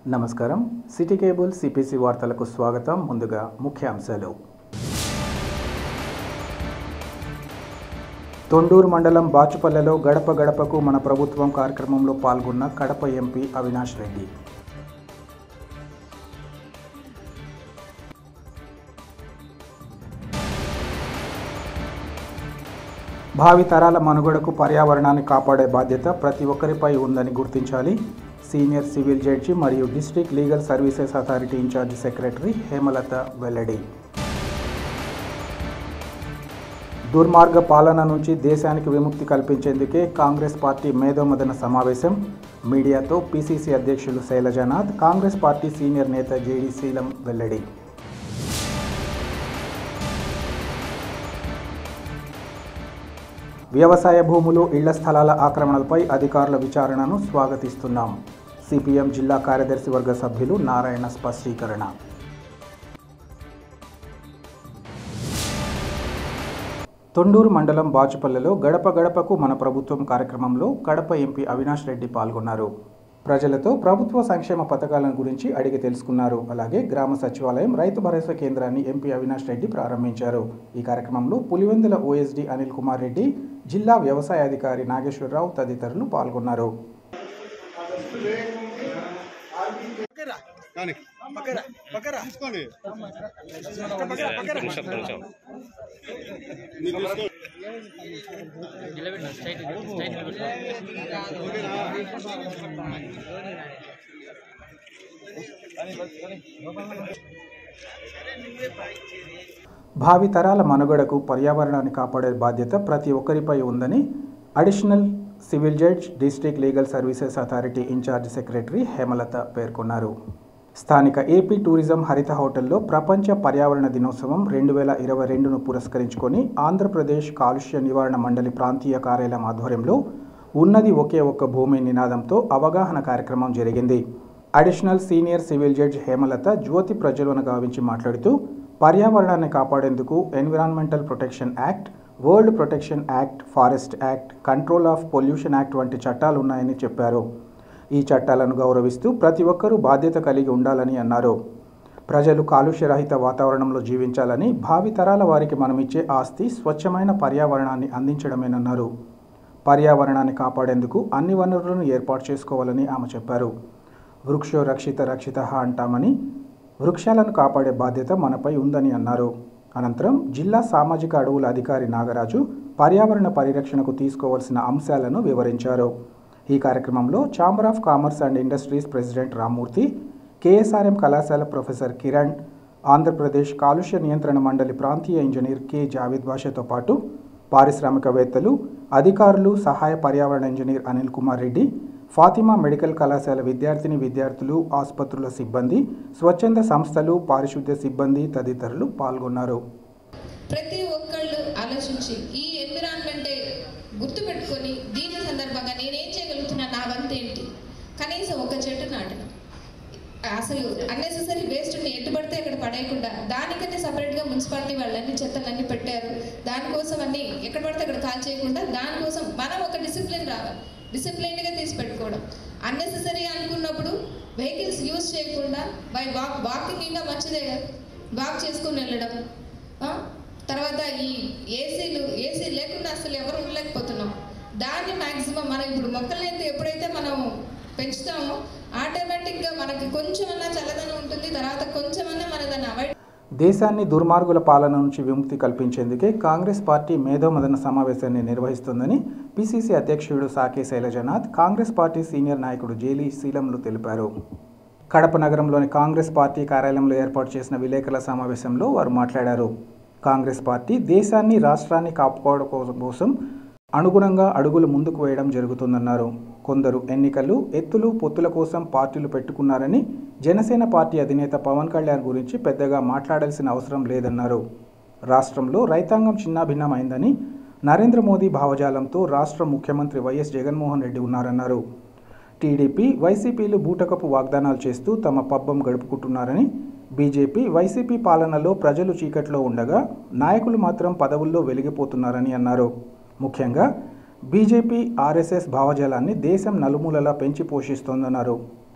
నమస్కారం city cable CPC వార్తలకు స్వాగతం ముందుగా ముఖ్యాంశాలు తొండూరు మండలం బాచుపల్లెలో గడప గడపకు మన ప్రభుత్వం కార్యక్రమంలో పాల్గొన్న కడప ఎంపీ అవినాష్ రెడ్డి భావి తరాల మనుగడకు పర్యావరణాన్ని కాపాడే బాధ్యత ప్రతి ఒక్కరిపై ఉందని గుర్తించాలి సీనియర్ సివిల్ జడ్జి మరియు district legal services authority in charge secretary Hemalatha వెల్లడి దుర్మార్గ పాలన నుంచి దేశానికి విముక్తి కల్పించేందుకే కాంగ్రెస్ పార్టీ మేధోమదన సమావేశం మీడియాతో పిసిసి అధ్యక్షులు శైలజానాథ్ కాంగ్రెస్ పార్టీ సీనియర్ నేత జేడీ శీలం వెల్లడి వ్యవసాయ భూములు ఇళ్ల స్థలాల ఆక్రమణలపై అధికారుల విచారణను స్వాగతిస్తున్నాం సిపిఎం జిల్లా కార్యదర్శి వర్గ సభ్యులు నారాయణ స్పష్టీకరణ తొండూరు మండలం బాచుపల్లెలో గడప గడపకు మన ప్రభుత్వం కార్యక్రమంలో కడప ఎంపీ అవినాష్ రెడ్డి పాల్గొన్నారు ప్రజలతో ప్రభుత్వ సంక్షేమ పథకాలను గురించి అడిగి తెలుసుకున్నారు అలాగే గ్రామ సచివాలయం రైతు భరోసా కేంద్రాన్ని ఎంపీ అవినాష్ రెడ్డి ప్రారంభించారు ఈ కార్యక్రమంలో పులివెందుల ఓఎస్డీ అనిల్ కుమార్ రెడ్డి జిల్లా వ్యవసాయ అధికారి నాగేశ్వరరావు తదితరులు పాల్గొన్నారు కానీ పక్కరా పక్కరా తీసుకోండి పక్కరా పక్కరా మీరు తీసుకోండి భావి తరాల మనుగడకు పర్యావరణాన్ని కాపాడే బాధ్యత ప్రతి ఒక్కరిపై ఉందని additional civil judge district legal services authority in charge secretary Hemalatha పేర్కొన్నారు స్థానిక ఏపీ టూరిజం హరిత హోటల్లో ప్రపంచ పర్యావరణ దినోత్సవం రెండు వేల ఇరవై రెండును పురస్కరించుకొని ఆంధ్రప్రదేశ్ కాలుష్య నివారణ మండలి ప్రాంతీయ కార్యాలయం ఆధ్వర్యంలో ఉన్నది ఒకే ఒక్క భూమి నినాదంతో అవగాహన కార్యక్రమం జరిగింది additional senior civil judge Hemalatha జ్యోతి ప్రజ్వలన గావించి మాట్లాడుతూ పర్యావరణాన్ని కాపాడేందుకు environmental protection act world protection act forest act control of pollution act వంటి చట్టాలు ఉన్నాయని చెప్పారు ఈ చట్టాలను గౌరవిస్తూ ప్రతి ఒక్కరూ బాధ్యత కలిగి ఉండాలని అన్నారు ప్రజలు కాలుష్యరహిత వాతావరణంలో జీవించాలని భావి తరాల వారికి మనమిచ్చే ఆస్తి స్వచ్ఛమైన పర్యావరణాన్ని అందించడమేనన్నారు పర్యావరణాన్ని కాపాడేందుకు అన్ని వనరులను ఏర్పాటు చేసుకోవాలని ఆమె చెప్పారు వృక్షో రక్షిత రక్షిత అంటామని వృక్షాలను కాపాడే బాధ్యత మనపై ఉందని అన్నారు అనంతరం జిల్లా సామాజిక అడవుల అధికారి నాగరాజు పర్యావరణ పరిరక్షణకు తీసుకోవాల్సిన అంశాలను వివరించారు ఈ కార్యక్రమంలో chamber of commerce and industries president Rammurthy KSRM కళాశాల ప్రొఫెసర్ కిరణ్ ఆంధ్రప్రదేశ్ కాలుష్య నియంత్రణ మండలి ప్రాంతీయ ఇంజనీర్ కె జావేద్ భాషతో పాటు పారిశ్రామికవేత్తలు అధికారులు సహాయ పర్యావరణ ఇంజనీర్ అనిల్ కుమార్ రెడ్డి ఫాతిమా మెడికల్ కళాశాల విద్యార్థిని విద్యార్థులు ఆసుపత్రుల సిబ్బంది స్వచ్ఛంద సంస్థలు పారిశుద్ధ్య సిబ్బంది తదితరులు పాల్గొన్నారు ప్రతి ఒక్కళ్ళు ఆలోచించి ఈ ఎన్విరాన్మెంటే గుర్తుపెట్టుకొని దీని సందర్భంగా నేనేం చేయగలుగుతున్నా నా వంతు ఏంటి కనీసం ఒక చెట్టు నాటను అసలు అన్నెసెసరీ వేస్ట్ని ఎటు పడితే అక్కడ పడేయకుండా దానికనే సపరేట్గా మున్సిపాలిటీ వాళ్ళన్ని చెత్తలన్నీ పెట్టారు దానికోసం అన్ని ఎక్కడ పడితే అక్కడ కాల్ చేయకుండా దానికోసం మనం ఒక డిసిప్లిన్ రావాలి డిసిప్లిన్గా తీసి పెట్టుకోవడం అన్నెసెసరీ అనుకున్నప్పుడు వెహికల్స్ యూజ్ చేయకుండా బై వాక్ వాకింగ్ ఇంకా మంచిదే కదా వాక్ చేసుకుని వెళ్ళడం ఆ? తర్వాత ఈ ఏసీలు ఏసీ లేకుండా అసలు ఎవరు ఉండలేకపోతున్నాం దాన్ని మ్యాక్సిమం మనం ఇప్పుడు మొక్కలైతే ఎప్పుడైతే మనం పెంచుతామో ఆటోమేటిక్గా మనకి కొంచెమన్నా చల్లదనం ఉంటుంది తర్వాత కొంచెమన్నా మన దాన్ని అవాయిడ్ దేశాన్ని దుర్మార్గుల పాలన నుంచి విముక్తి కల్పించేందుకే కాంగ్రెస్ పార్టీ మేధోమదన సమావేశాన్ని నిర్వహిస్తుందని పిసిసి అధ్యక్షుడు Sake Sailajanath Congress party senior నాయకుడు జేలీ శీలంలు తెలిపారు కడప నగరంలోని కాంగ్రెస్ పార్టీ కార్యాలయంలో ఏర్పాటు చేసిన విలేకరుల సమావేశంలో వారు మాట్లాడారు కాంగ్రెస్ పార్టీ దేశాన్ని రాష్ట్రాన్ని కాపాడుకోవడం కోసం అనుగుణంగా అడుగులు ముందుకు వేయడం జరుగుతుందన్నారు కొందరు ఎన్నికలు ఎత్తులు పొత్తుల కోసం పార్టీలు పెట్టుకున్నారని జనసేన పార్టీ అధినేత పవన్ కళ్యాణ్ గురించి పెద్దగా మాట్లాడాల్సిన అవసరం లేదన్నారు రాష్ట్రంలో రైతాంగం చిన్నాభిన్నమైందని నరేంద్ర మోదీ భావజాలంతో రాష్ట్ర ముఖ్యమంత్రి వైఎస్ జగన్మోహన్ రెడ్డి ఉన్నారన్నారు టీడీపీ వైసీపీలు బూటకపు వాగ్దానాలు చేస్తూ తమ పబ్బం గడుపుకుంటున్నారని బీజేపీ వైసీపీ పాలనలో ప్రజలు చీకట్లో ఉండగా నాయకులు మాత్రం పదవుల్లో వెలిగిపోతున్నారని అన్నారు ముఖ్యంగా బీజేపీ ఆర్ఎస్ఎస్ భావజాలాన్ని దేశం నలుమూలలా పెంచి పోషిస్తోందన్నారు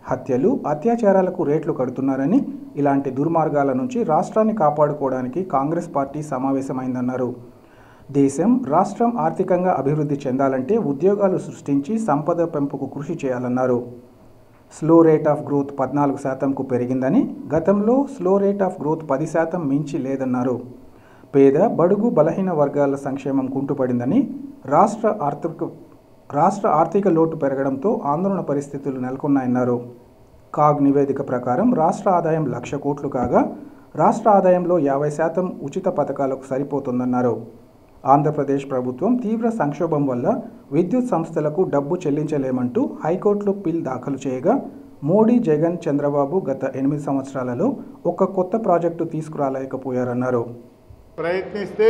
హత్యలు అత్యాచారాలకు రేట్లు కడుతున్నారని ఇలాంటి దుర్మార్గాల నుంచి రాష్ట్రాన్ని కాపాడుకోవడానికి కాంగ్రెస్ పార్టీ సమావేశమైందన్నారు దేశం రాష్ట్రం ఆర్థికంగా అభివృద్ధి చెందాలంటే ఉద్యోగాలు సృష్టించి సంపద పెంపుకు కృషి చేయాలన్నారు స్లో రేట్ ఆఫ్ గ్రోత్ పద్నాలుగు శాతంకు పెరిగిందని గతంలో స్లో రేట్ ఆఫ్ గ్రోత్ పది శాతం మించి లేదన్నారు పేద బడుగు బలహీన వర్గాల సంక్షేమం కుంటుపడిందని రాష్ట్ర ఆర్థిక రాష్ట్ర ఆర్థిక లోటు పెరగడంతో ఆందోళన పరిస్థితులు నెలకొన్నాయన్నారు కాగ్ నివేదిక ప్రకారం రాష్ట్ర ఆదాయం లక్ష కోట్లు కాగా రాష్ట్ర ఆదాయంలో యాభై శాతం ఉచిత పథకాలకు సరిపోతుందన్నారు ఆంధ్రప్రదేశ్ ప్రభుత్వం తీవ్ర సంక్షోభం వల్ల విద్యుత్ సంస్థలకు డబ్బు చెల్లించలేమంటూ హైకోర్టులో పిల్ దాఖలు చేయగా మోడీ జగన్ చంద్రబాబు గత ఎనిమిది సంవత్సరాలలో ఒక కొత్త ప్రాజెక్టు తీసుకురాలేకపోయారన్నారు ప్రయత్నిస్తే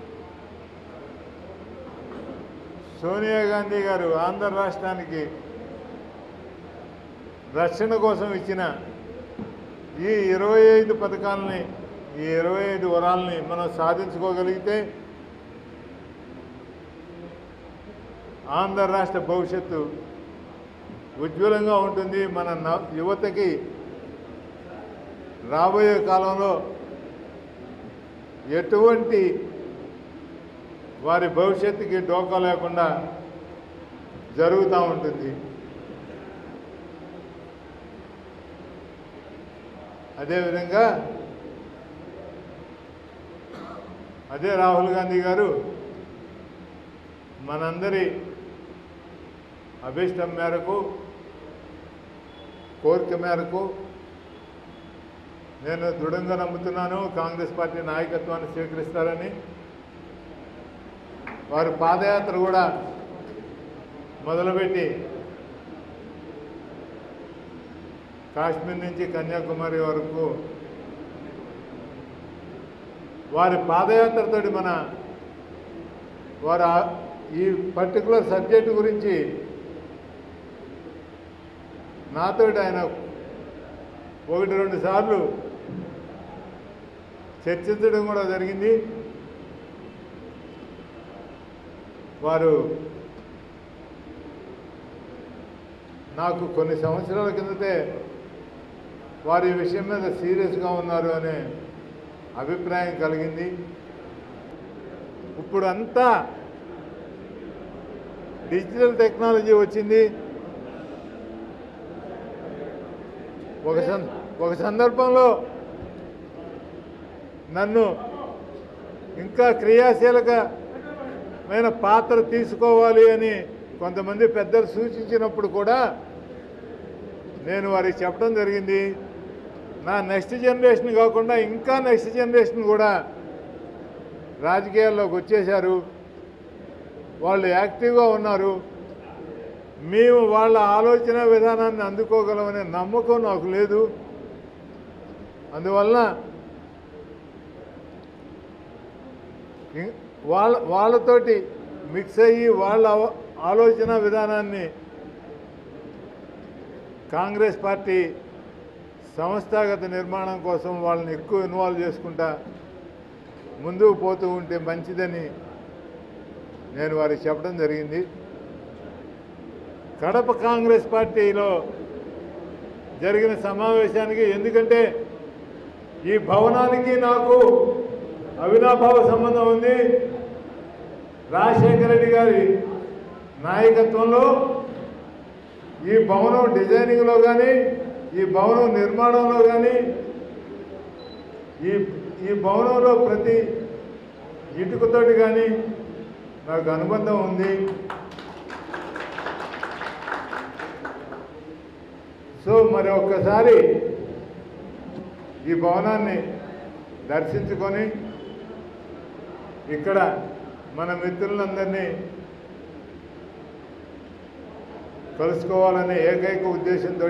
సోనియా గాంధీ గారు ఆంధ్ర రాష్ట్రానికి రక్షణ కోసం ఇచ్చిన ఈ ఇరవై ఐదు పథకాలని ఈ ఇరవై ఐదు వరాలని మనం సాధించుకోగలిగితే ఆంధ్ర రాష్ట్ర భవిష్యత్తు ఉజ్వలంగా ఉంటుంది మన న- యువతకి రాబోయే కాలంలో ఎటువంటి వారి భవిష్యత్తుకి డోకా లేకుండా జరుగుతూ ఉంటుంది అదేవిధంగా అదే రాహుల్ గాంధీ గారు మనందరి అభిష్టం మేరకు కోరిక మేరకు నేను దృఢంగా నమ్ముతున్నాను కాంగ్రెస్ పార్టీ నాయకత్వాన్ని స్వీకరిస్తారని వారు పాదయాత్ర కూడా మొదలుపెట్టి కాశ్మీర్ నుంచి కన్యాకుమారి వరకు వారి పాదయాత్రతోటి మన వారు ఆ- ఈ పర్టికులర్ సబ్జెక్టు గురించి నాతోటి ఆయన ఒకటి రెండు సార్లు చర్చించడం కూడా జరిగింది వారు నాకు కొన్ని సంవత్సరాల కిందటే వారు ఈ విషయం మీద సీరియస్గా ఉన్నారు అనే అభిప్రాయం కలిగింది ఇప్పుడు అంతా డిజిటల్ టెక్నాలజీ వచ్చింది ఒక సం ఒక సందర్భంలో నన్ను ఇంకా క్రియాశీలకమైన పాత్ర తీసుకోవాలి అని కొంతమంది పెద్దలు సూచించినప్పుడు కూడా నేను వారికి చెప్పడం జరిగింది నా నెక్స్ట్ జనరేషన్ కాకుండా ఇంకా నెక్స్ట్ జనరేషన్ కూడా రాజకీయాల్లోకి వచ్చేశారు వాళ్ళు యాక్టివ్గా ఉన్నారు మేము వాళ్ళ ఆలోచన విధానాన్ని అందుకోగలమనే నమ్మకం నాకు లేదు అందువలన ఇం- వాళ్ళ వాళ్ళతోటి మిక్స్ అయ్యి వాళ్ళ అవ- ఆలోచన విధానాన్ని కాంగ్రెస్ పార్టీ సంస్థాగత నిర్మాణం కోసం వాళ్ళని ఎక్కువ ఇన్వాల్వ్ చేసుకుంటా ముందుకు పోతూ ఉంటే మంచిదని నేను వారికి చెప్పడం జరిగింది కడప కాంగ్రెస్ పార్టీలో జరిగిన సమావేశానికి ఎందుకంటే ఈ భవనానికి నాకు అవినాభావ సంబంధం ఉంది రాజశేఖర రెడ్డి గారి నాయకత్వంలో ఈ భవనం డిజైనింగ్లో కానీ ఈ భవనం నిర్మాణంలో కానీ ఈ ఈ భవనంలో ప్రతి ఇటుకతోటి కానీ నాకు అనుబంధం ఉంది సో మరి ఒక్కసారి ఈ భవనాన్ని దర్శించుకొని ఇక్కడ మన మిత్రులందరినీ కలుసుకోవాలనే ఏకైక ఉద్దేశంతో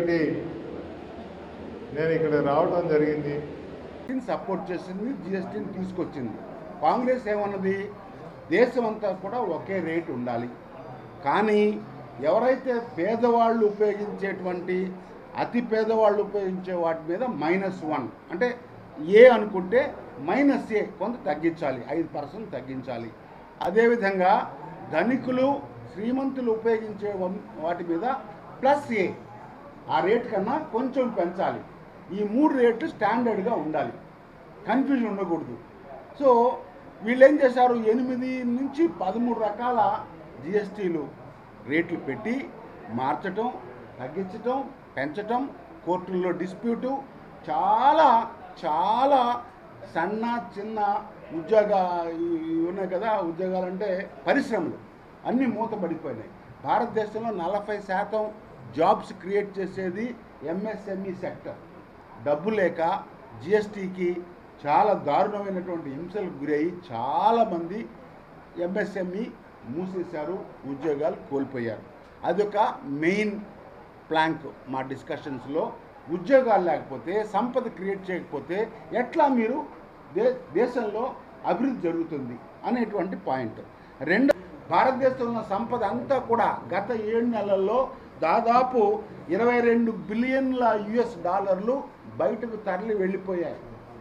నేను ఇక్కడ రావటం జరిగింది జిఎస్టీని సపోర్ట్ చేసింది జిఎస్టీని తీసుకొచ్చింది కాంగ్రెస్ ఏమన్నది దేశం అంతా కూడా ఒకే రేటు ఉండాలి కానీ ఎవరైతే పేదవాళ్ళు ఉపయోగించేటువంటి అతి పేదవాళ్ళు ఉపయోగించే వాటి మీద మైనస్ వన్ అంటే ఏ అనుకుంటే మైనస్ ఏ కొంత తగ్గించాలి ఐదు పర్సెంట్ తగ్గించాలి అదేవిధంగా ధనికులు శ్రీమంతులు ఉపయోగించే వం- వాటి మీద ప్లస్ ఏ ఆ రేట్ కన్నా కొంచెం పెంచాలి ఈ మూడు రేట్లు స్టాండర్డ్గా ఉండాలి కన్ఫ్యూజన్ ఉండకూడదు సో వీళ్ళు ఏం చేశారు ఎనిమిది నుంచి పదమూడు రకాల జిఎస్టీలు రేట్లు పెట్టి మార్చటం తగ్గించటం పెంచటం కోర్టుల్లో డిస్ప్యూటు చాలా చాలా సన్న చిన్న ఉద్యోగ ఇవి ఉన్నాయి కదా ఉద్యోగాలంటే పరిశ్రమలు అన్నీ మూతపడిపోయినాయి భారతదేశంలో నలభై శాతం జాబ్స్ క్రియేట్ చేసేది ఎంఎస్ఎంఈ సెక్టర్ డబ్బు లేక జిఎస్టీకి చాలా దారుణమైనటువంటి హింసలకు గురయ్యి చాలామంది ఎంఎస్ఎంఈ మూసేశారు ఉద్యోగాలు కోల్పోయారు అదొక మెయిన్ ప్లాంక్ మా డిస్కషన్స్లో ఉద్యోగాలు లేకపోతే సంపద క్రియేట్ చేయకపోతే ఎట్లా మీరు దే దేశంలో అభివృద్ధి జరుగుతుంది అనేటువంటి పాయింట్ రెండు భారతదేశంలో ఉన్న సంపద అంతా కూడా గత ఏడు నెలల్లో దాదాపు ఇరవై రెండు బిలియన్ల యుఎస్ డాలర్లు బయటకు తరలి వెళ్ళిపోయాయి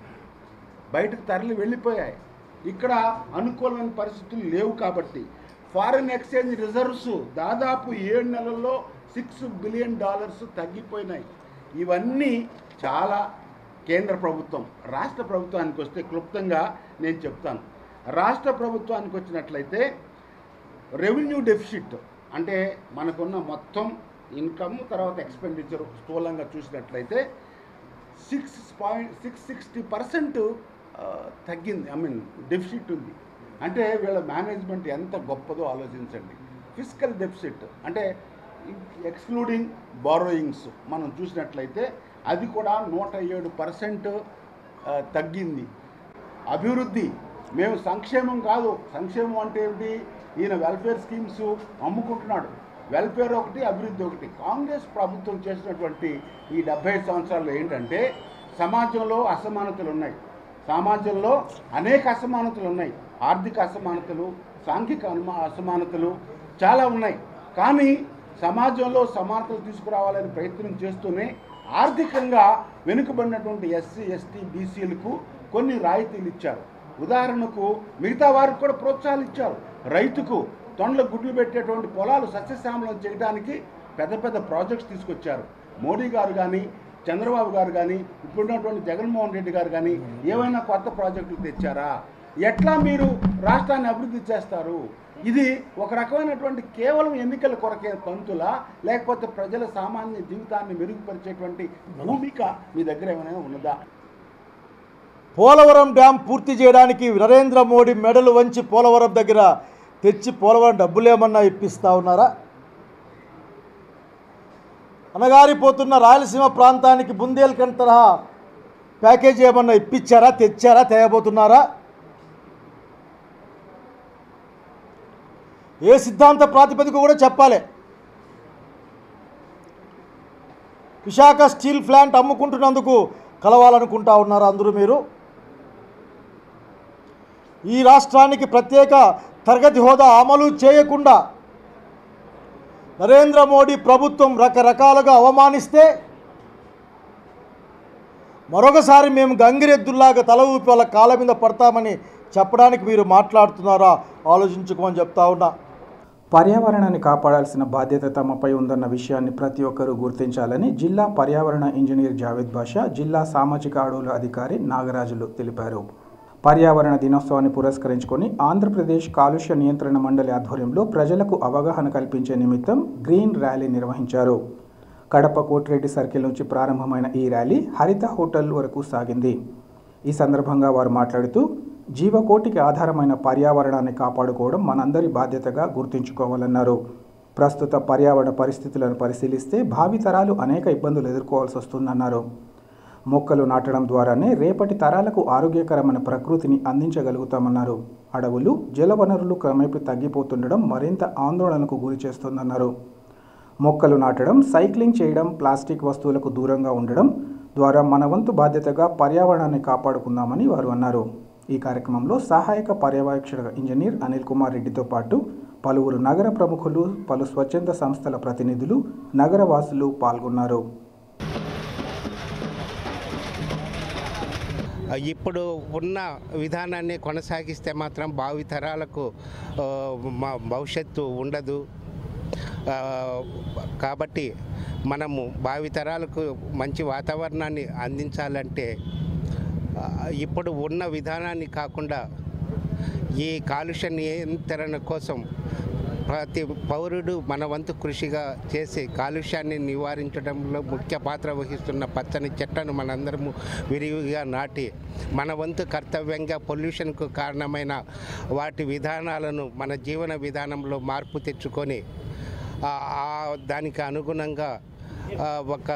బయటకు తరలి వెళ్ళిపోయాయి ఇక్కడ అనుకూలమైన పరిస్థితులు లేవు కాబట్టి ఫారిన్ ఎక్స్చేంజ్ రిజర్వ్స్ దాదాపు ఏడు నెలల్లో సిక్స్ బిలియన్ డాలర్స్ తగ్గిపోయినాయి ఇవన్నీ చాలా కేంద్ర ప్రభుత్వం రాష్ట్ర ప్రభుత్వానికి వస్తే క్లుప్తంగా నేను చెప్తాను రాష్ట్ర ప్రభుత్వానికి వచ్చినట్లయితే రెవెన్యూ డెఫిసిట్ అంటే మనకున్న మొత్తం ఇన్కమ్ తర్వాత ఎక్స్పెండిచర్ స్థూలంగా చూసినట్లయితే six point six sixty percent తగ్గింది ఐ మీన్ డెఫిసిట్ ఉంది అంటే వీళ్ళ మేనేజ్మెంట్ ఎంత గొప్పదో ఆలోచించండి ఫిజికల్ డెఫిసిట్ అంటే ఎక్స్క్లూడింగ్ బారోయింగ్స్ మనం చూసినట్లయితే అది కూడా నూట ఏడు పర్సెంట్ తగ్గింది అభివృద్ధి మేము సంక్షేమం కాదు సంక్షేమం అంటే ఏమిటి ఈయన వెల్ఫేర్ స్కీమ్స్ అమ్ముకుంటున్నాడు వెల్ఫేర్ ఒకటి అభివృద్ధి ఒకటి కాంగ్రెస్ ప్రభుత్వం చేసినటువంటి ఈ డెబ్బై సంవత్సరాల్లో ఏంటంటే సమాజంలో అసమానతలు ఉన్నాయి సమాజంలో అనేక అసమానతలు ఉన్నాయి ఆర్థిక అసమానతలు సాంఘిక అనుమా అసమానతలు చాలా ఉన్నాయి కానీ సమాజంలో సమానతలు తీసుకురావాలని ప్రయత్నం చేస్తూనే ఆర్థికంగా వెనుకబడినటువంటి ఎస్సీ ఎస్టీ బీసీలకు కొన్ని రాయితీలు ఇచ్చారు ఉదాహరణకు మిగతా వారికి కూడా ప్రోత్సాహాలు ఇచ్చారు రైతుకు తొండల గుడ్లు పెట్టేటువంటి పొలాలు సస్యశ్యామలం చేయడానికి పెద్ద పెద్ద ప్రాజెక్ట్స్ తీసుకొచ్చారు మోడీ గారు కానీ చంద్రబాబు గారు కానీ ఇప్పుడున్నటువంటి జగన్మోహన్ రెడ్డి గారు కానీ ఏమైనా కొత్త ప్రాజెక్టులు తెచ్చారా ఎట్లా మీరు రాష్ట్రాన్ని అభివృద్ధి చేస్తారు ఇది ఒక రకమైనటువంటి కేవలం ఎన్నికల కొరకే తంతులా లేకపోతే ప్రజల సామాన్య జీవితాన్ని మెరుగుపరిచేటువంటి భూమిక మీ దగ్గర ఏమైనా ఉన్నదా పోలవరం డ్యాం పూర్తి చేయడానికి నరేంద్ర మోడీ మెడలు వంచి పోలవరం దగ్గర తెచ్చి పోలవరం డబ్బులేమన్నా ఇప్పిస్తా ఉన్నారా అనగారిపోతున్న రాయలసీమ ప్రాంతానికి బుందేల్ఖండ్ తరహా ప్యాకేజీ ఏమన్నా ఇప్పించారా తెచ్చారా తేయబోతున్నారా ఏ సిద్ధాంత ప్రాతిపదిక కూడా చెప్పాలి విశాఖ స్టీల్ ప్లాంట్ అమ్ముకుంటున్నందుకు కలవాలనుకుంటా ఉన్నారు అందరూ మీరు ఈ రాష్ట్రానికి ప్రత్యేక తరగతి హోదా అమలు చేయకుండా నరేంద్ర మోడీ ప్రభుత్వం రకరకాలుగా అవమానిస్తే మరొకసారి మేము గంగిరెద్దుల్లాగా తల ఊపి వాళ్ళ కాళ్ళ మీద పడతామని చెప్పడానికి మీరు మాట్లాడుతున్నారా ఆలోచించుకోమని చెప్తా ఉన్నా పర్యావరణాన్ని కాపాడాల్సిన బాధ్యత తమపై ఉందన్న విషయాన్ని ప్రతి ఒక్కరూ గుర్తించాలని జిల్లా పర్యావరణ ఇంజనీర్ జావేద్ బాషా జిల్లా సామాజిక అడవుల అధికారి నాగరాజులు తెలిపారు పర్యావరణ దినోత్సవాన్ని పురస్కరించుకొని ఆంధ్రప్రదేశ్ కాలుష్య నియంత్రణ మండలి ఆధ్వర్యంలో ప్రజలకు అవగాహన కల్పించే నిమిత్తం గ్రీన్ ర్యాలీ నిర్వహించారు కడప కోటిరెడ్డి సర్కిల్ నుంచి ప్రారంభమైన ఈ ర్యాలీ హరిత హోటల్ వరకు సాగింది ఈ సందర్భంగా వారు మాట్లాడుతూ జీవకోటికి ఆధారమైన పర్యావరణాన్ని కాపాడుకోవడం మనందరి బాధ్యతగా గుర్తుంచుకోవాలన్నారు ప్రస్తుత పర్యావరణ పరిస్థితులను పరిశీలిస్తే భావితరాలు అనేక ఇబ్బందులు ఎదుర్కోవాల్సి వస్తుందన్నారు మొక్కలు నాటడం ద్వారానే రేపటి తరాలకు ఆరోగ్యకరమైన ప్రకృతిని అందించగలుగుతామన్నారు అడవులు జలవనరులు క్రమేపీ తగ్గిపోతుండడం మరింత ఆందోళనకు గురి చేస్తుందన్నారు మొక్కలు నాటడం సైక్లింగ్ చేయడం ప్లాస్టిక్ వస్తువులకు దూరంగా ఉండడం ద్వారా మన వంతు బాధ్యతగా పర్యావరణాన్ని కాపాడుకుందామని వారు అన్నారు ఈ కార్యక్రమంలో సహాయక పర్యవేక్షణ ఇంజనీర్ అనిల్ కుమార్ రెడ్డితో పాటు పలువురు నగర ప్రముఖులు పలు స్వచ్ఛంద సంస్థల ప్రతినిధులు నగరవాసులు పాల్గొన్నారు ఇప్పుడు ఉన్న విధానాన్ని కొనసాగిస్తే మాత్రం భావితరాలకు ఆ, మా భవిష్యత్తు ఉండదు ఆ, కాబట్టి మనము భావితరాలకు మంచి వాతావరణాన్ని అందించాలంటే ఆ, ఇప్పుడు ఉన్న విధానాన్ని కాకుండా ఈ కాలుష్య నియంత్రణ కోసం ప్రతి పౌరుడు మన వంతు కృషిగా చేసి కాలుష్యాన్ని నివారించడంలో ముఖ్య పాత్ర వహిస్తున్న పచ్చని చెట్లను మనందరము విరివిగా నాటి మన వంతు కర్తవ్యంగా పొల్యూషన్కు కారణమైన వాటి విధానాలను మన జీవన విధానంలో మార్పు తెచ్చుకొని ఆ- ఆ దానికి అనుగుణంగా ఆ, ఒక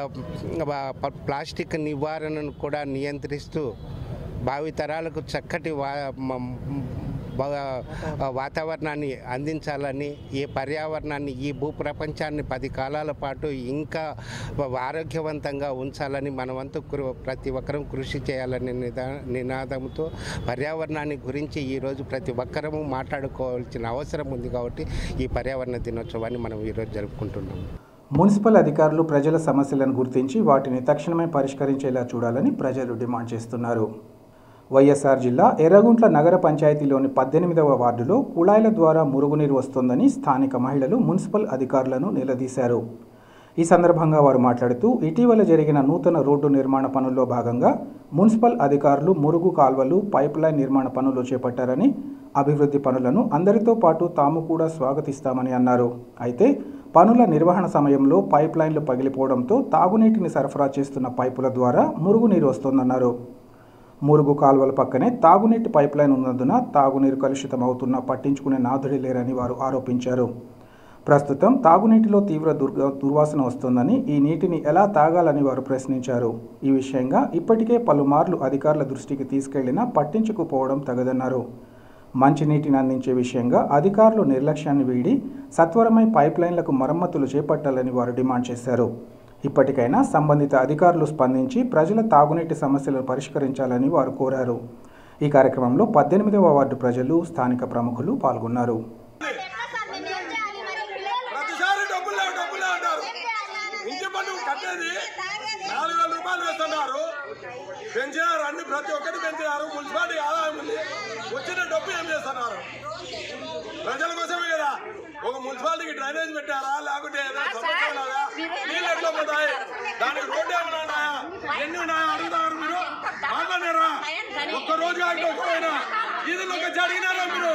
ఆ, ప్లాస్టిక్ నివారణను కూడా నియంత్రిస్తూ భావితరాలకు చక్కటి వా మ- బాగా వాతావరణాన్ని అందించాలని ఈ పర్యావరణాన్ని ఈ భూప్రపంచాన్ని పది కాలాల పాటు ఇంకా ఆరోగ్యవంతంగా ఉంచాలని మనవంతు కృ- ప్రతి ఒక్కరం కృషి చేయాలనే నిదా నినాదంతో పర్యావరణాన్ని గురించి ఈరోజు ప్రతి ఒక్కరము మాట్లాడుకోవాల్సిన అవసరం ఉంది కాబట్టి ఈ పర్యావరణ దినోత్సవాన్ని మనం ఈరోజు జరుపుకుంటున్నాము మున్సిపల్ అధికారులు ప్రజల సమస్యలను గుర్తించి వాటిని తక్షణమే పరిష్కరించేలా చూడాలని ప్రజలు డిమాండ్ చేస్తున్నారు వైఎస్ఆర్ జిల్లా ఎర్రగుంట్ల నగర పంచాయతీలోని పద్దెనిమిదవ వార్డులో కుళాయిల ద్వారా మురుగునీరు వస్తోందని స్థానిక మహిళలు మున్సిపల్ అధికారులను నిలదీశారు ఈ సందర్భంగా వారు మాట్లాడుతూ ఇటీవల జరిగిన నూతన రోడ్డు నిర్మాణ పనుల్లో భాగంగా మున్సిపల్ అధికారులు మురుగు కాల్వలు పైప్ లైన్ నిర్మాణ పనులు చేపట్టారని అభివృద్ధి పనులను అందరితో పాటు తాము కూడా స్వాగతిస్తామని అన్నారు అయితే పనుల నిర్వహణ సమయంలో పైప్ లైన్లు పగిలిపోవడంతో తాగునీటిని సరఫరా చేస్తున్న పైపుల ద్వారా మురుగునీరు వస్తోందన్నారు మురుగు కాలువల పక్కనే తాగునీటి పైప్ లైన్ ఉన్నందున తాగునీరు కలుషితమవుతున్నా పట్టించుకునే నాథుడి లేరని వారు ఆరోపించారు ప్రస్తుతం తాగునీటిలో తీవ్ర దుర్గ దుర్వాసన వస్తోందని ఈ నీటిని ఎలా తాగాలని వారు ప్రశ్నించారు ఈ విషయంగా ఇప్పటికే పలుమార్లు అధికారుల దృష్టికి తీసుకెళ్లినా పట్టించుకుపోవడం తగదన్నారు మంచినీటిని అందించే విషయంగా అధికారులు నిర్లక్ష్యాన్ని వీడి సత్వరమై పైప్ లైన్లకు మరమ్మతులు చేపట్టాలని వారు డిమాండ్ చేశారు ఇప్పటికైనా సంబంధిత అధికారులు స్పందించి ప్రజల తాగునీటి సమస్యలను పరిష్కరించాలని వారు కోరారు ఈ కార్యక్రమంలో పద్దెనిమిదవ వార్డు ప్రజలు స్థానిక ప్రముఖులు పాల్గొన్నారు ప్రతిసారి డబ్బులు లేవు డబ్బులు లేవు అంటారు ఇంటి పన్ను కట్టేది నాలుగు వేల రూపాయలు వేస్తున్నారు పెంచినారు అన్ని ప్రతి ఒక్కటి పెంచినారు మున్సిపాలిటీ ఆదాయం ఉంది వచ్చిన డబ్బు ఏం చేస్తున్నారు ప్రజల కోసమే కదా ఒక మున్సిపాలిటీకి డ్రైనేజ్ పెట్టారా లేకుంటే ఏదైనా సమస్య ఉన్నదా నీళ్ళు ఎట్లా పోతాయి దానికి రోడ్డు ఏమైనా ఉన్నాయా ఎన్ని ఉన్నాయా అడుగుతారు మీరు మాట్లాడారా ఒక్క రోజు కాకపోయినా ఈదులోకి వచ్చి అడిగినారా మీరు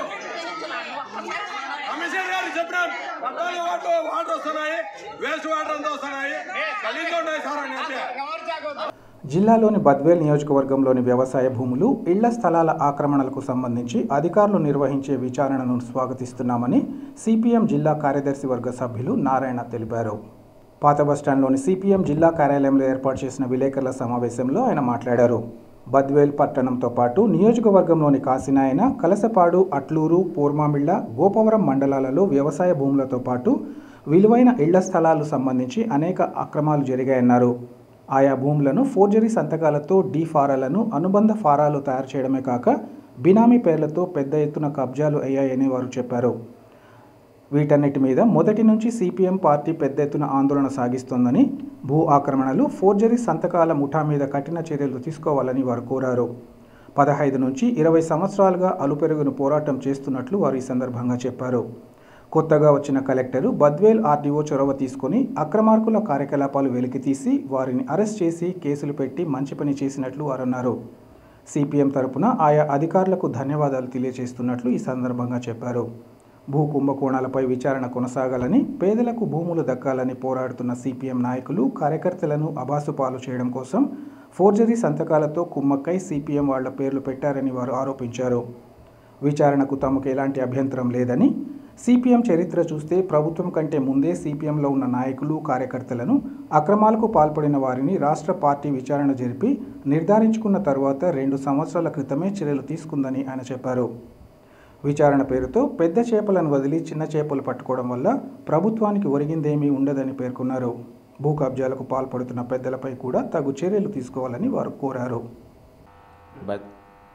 కమిషనర్ గారు చెప్పినాం పద్నాలుగు వాటర్ వాటర్ వస్తున్నాయి వేస్ట్ వాటర్ అంతా వస్తున్నాయి గలీజ్గా ఉన్నాయి సార్ అని అంటే జిల్లాలోని బద్వేల్ నియోజకవర్గంలోని వ్యవసాయ భూములు ఇళ్ల స్థలాల ఆక్రమణలకు సంబంధించి అధికారులు నిర్వహించే విచారణను స్వాగతిస్తున్నామని సిపిఎం జిల్లా కార్యదర్శి వర్గ సభ్యులు నారాయణ తెలిపారు పాత బస్టాండ్లోని సిపిఎం జిల్లా కార్యాలయంలో ఏర్పాటు చేసిన విలేకరుల సమావేశంలో ఆయన మాట్లాడారు బద్వేల్ పట్టణంతో పాటు నియోజకవర్గంలోని కాసినాయన కలసపాడు అట్లూరు పూర్మామిళ్ళ గోపవరం మండలాలలో వ్యవసాయ భూములతో పాటు విలువైన ఇళ్ల స్థలాలు సంబంధించి అనేక అక్రమాలు జరిగాయన్నారు ఆయా భూములను ఫోర్జరీ సంతకాలతో డీ ఫారాలను అనుబంధ ఫారాలు తయారు చేయడమే కాక బినామీ పేర్లతో పెద్ద ఎత్తున కబ్జాలు అయ్యాయని వారు చెప్పారు వీటన్నిటి మీద మొదటి నుంచి సిపిఎం పార్టీ పెద్ద ఎత్తున ఆందోళన సాగిస్తోందని భూ ఆక్రమణలు ఫోర్జరీ సంతకాల ముఠా మీద కఠిన చర్యలు తీసుకోవాలని వారు కోరారు పదహైదు నుంచి ఇరవై సంవత్సరాలుగా అలుపెరుగును పోరాటం చేస్తున్నట్లు వారు ఈ సందర్భంగా చెప్పారు కొత్తగా వచ్చిన కలెక్టరు బద్వేల్ ఆర్డీఓ చొరవ తీసుకొని అక్రమార్కుల కార్యకలాపాలు వెలికితీసి వారిని అరెస్ట్ చేసి కేసులు పెట్టి మంచి పని చేసినట్లు వారు అన్నారు సిపిఎం తరపున ఆయా అధికారులకు ధన్యవాదాలు తెలియజేస్తున్నట్లు ఈ సందర్భంగా చెప్పారు భూ కుంభకోణాలపై విచారణ కొనసాగాలని పేదలకు భూములు దక్కాలని పోరాడుతున్న సిపిఎం నాయకులు కార్యకర్తలను అబాసుపాలు చేయడం కోసం ఫోర్జరీ సంతకాలతో కుమ్మక్కై సిపిఎం వాళ్ల పేర్లు పెట్టారని వారు ఆరోపించారు విచారణకు తమకు ఎలాంటి అభ్యంతరం లేదని సిపిఎం చరిత్ర చూస్తే ప్రభుత్వం కంటే ముందే సిపిఎంలో ఉన్న నాయకులు కార్యకర్తలను అక్రమాలకు పాల్పడిన వారిని రాష్ట్ర పార్టీ విచారణ జరిపి నిర్ధారించుకున్న తరువాత రెండు సంవత్సరాల క్రితమే చర్యలు తీసుకుందని ఆయన చెప్పారు విచారణ పేరుతో పెద్ద చేపలను వదిలి చిన్న చేపలు పట్టుకోవడం వల్ల ప్రభుత్వానికి ఒరిగిందేమీ ఉండదని పేర్కొన్నారు భూ కబ్జాలకు పాల్పడుతున్న పెద్దలపై కూడా తగు చర్యలు తీసుకోవాలని వారు కోరారు బద్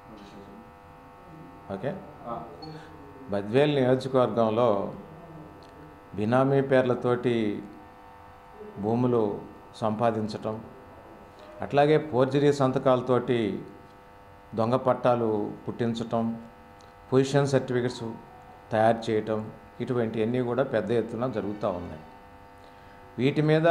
ఓకే బద్వేల్ నియోజకవర్గంలో బినామీ పేర్లతోటి భూములు సంపాదించటం అట్లాగే ఫోర్జరీ సంతకాలతోటి దొంగ పట్టాలు పుట్టించటం పొజిషన్ సర్టిఫికెట్స్ తయారు చేయటం ఇటువంటివన్నీ కూడా పెద్ద ఎత్తున జరుగుతూ ఉన్నాయి వీటి మీద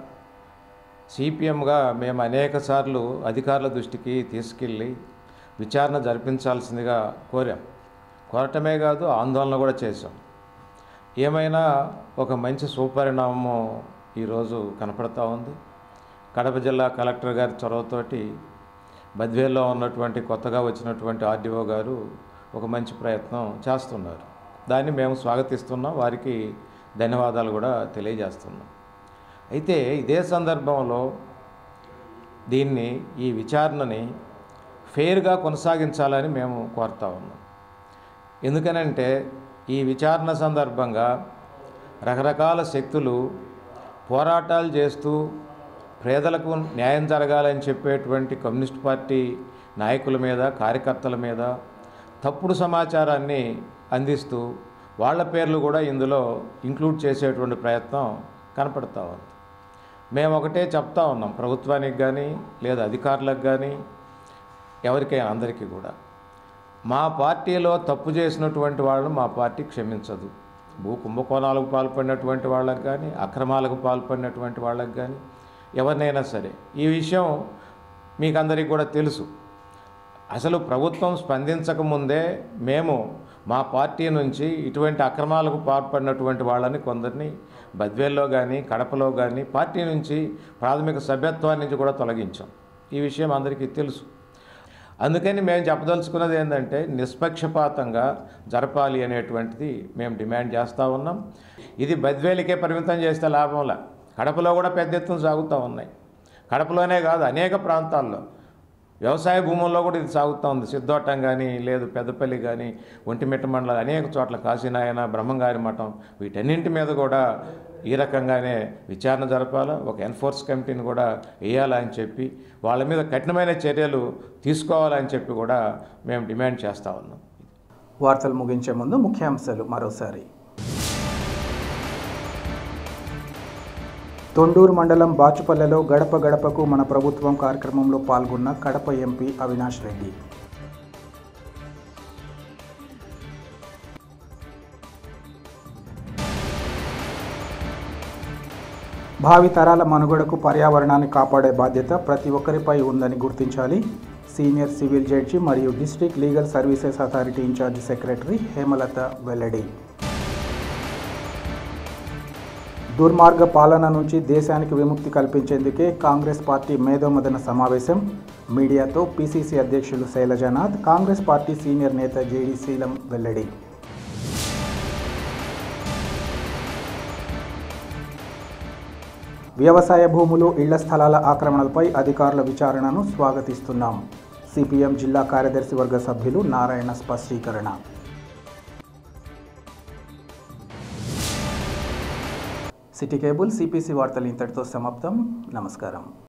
సిపిఎంగా మేము అనేక సార్లు అధికారుల దృష్టికి తీసుకెళ్ళి విచారణ జరిపించాల్సిందిగా కోరాం కోరటమే కాదు ఆందోళన కూడా చేశాం ఏమైనా ఒక మంచి సుపరిణామం ఈరోజు కనపడతా ఉంది కడప జిల్లా కలెక్టర్ గారి చొరవతోటి బద్వేల్లో ఉన్నటువంటి కొత్తగా వచ్చినటువంటి ఆర్డీఓ గారు ఒక మంచి ప్రయత్నం చేస్తున్నారు దాన్ని మేము స్వాగతిస్తున్నాం వారికి ధన్యవాదాలు కూడా తెలియజేస్తున్నాం అయితే ఇదే సందర్భంలో దీన్ని ఈ విచారణని ఫెయిర్గా కొనసాగించాలని మేము కోరుతా ఉన్నాం ఎందుకనంటే ఈ విచారణ సందర్భంగా రకరకాల శక్తులు పోరాటాలు చేస్తూ పేదలకు న్యాయం జరగాలని చెప్పేటువంటి కమ్యూనిస్ట్ పార్టీ నాయకుల మీద కార్యకర్తల మీద తప్పుడు సమాచారాన్ని అందిస్తూ వాళ్ళ పేర్లు కూడా ఇందులో ఇంక్లూడ్ చేసేటువంటి ప్రయత్నం కనపడతా ఉంది మేము ఒకటే చెప్తా ఉన్నాం ప్రభుత్వానికి కానీ లేదా అధికారులకు కానీ ఎవరికైనా అందరికీ కూడా మా పార్టీలో తప్పు చేసినటువంటి వాళ్ళను మా పార్టీ క్షమించదు భూ కుంభకోణాలకు పాల్పడినటువంటి వాళ్ళకి కానీ అక్రమాలకు పాల్పడినటువంటి వాళ్ళకి కానీ ఎవరినైనా సరే ఈ విషయం మీకు అందరికీ కూడా తెలుసు అసలు ప్రభుత్వం స్పందించకముందే మేము మా పార్టీ నుంచి ఇటువంటి అక్రమాలకు పాల్పడినటువంటి వాళ్ళని కొందరిని బద్వేల్లో కానీ కడపలో కానీ పార్టీ నుంచి ప్రాథమిక సభ్యత్వాన్ని నుంచి కూడా తొలగించాం ఈ విషయం అందరికీ తెలుసు అందుకని మేము చెప్పదలుచుకున్నది ఏంటంటే నిష్పక్షపాతంగా జరపాలి అనేటువంటిది మేము డిమాండ్ చేస్తూ ఉన్నాం ఇది బద్వేలికే పరిమితం చేస్తే లాభంలా కడపలో కూడా పెద్ద ఎత్తున సాగుతూ ఉన్నాయి కడపలోనే కాదు అనేక ప్రాంతాల్లో వ్యవసాయ భూముల్లో కూడా ఇది సాగుతూ ఉంది సిద్ధోటం కానీ లేదు పెద్దపల్లి కానీ ఒంటిమిట్ట మండలం అనేక చోట్ల కాశీనాయన బ్రహ్మంగారి మఠం వీటన్నింటి మీద కూడా ఈ రకంగానే విచారణ జరపాలా ఒక ఎన్ఫోర్స్ కమిటీని కూడా వేయాలని చెప్పి వాళ్ళ మీద కఠినమైన చర్యలు తీసుకోవాలని చెప్పి కూడా మేము డిమాండ్ చేస్తూ ఉన్నాం వార్తలు ముగించే ముందు ముఖ్యాంశాలు మరోసారి తొండూరు మండలం బాచుపల్లెలో గడప గడపకు మన ప్రభుత్వం కార్యక్రమంలో పాల్గొన్న కడప ఎంపీ అవినాష్ రెడ్డి భావి తరాల మనుగడకు పర్యావరణాన్ని కాపాడే బాధ్యత ప్రతి ఒక్కరిపై ఉందని గుర్తించాలి సీనియర్ సివిల్ జడ్జి మరియు district legal services authority in charge secretary Hemalatha వెల్లడి దుర్మార్గ పాలన నుంచి దేశానికి విముక్తి కల్పించేందుకే కాంగ్రెస్ పార్టీ మేధోమదన సమావేశం మీడియాతో పిసిసి అధ్యక్షులు శైలజానాథ్ కాంగ్రెస్ పార్టీ సీనియర్ నేత జేడీ శీలం వెల్లడి వ్యవసాయ భూములు ఇళ్ల స్థలాల ఆక్రమణలపై అధికారుల విచారణను స్వాగతిస్తున్నాం సిపిఎం జిల్లా కార్యదర్శి వర్గ సభ్యులు నారాయణ స్పష్టీకరణ సిటీ కేబుల్ సిపిసి వార్తలు ఇంతటితో సమాప్తం నమస్కారం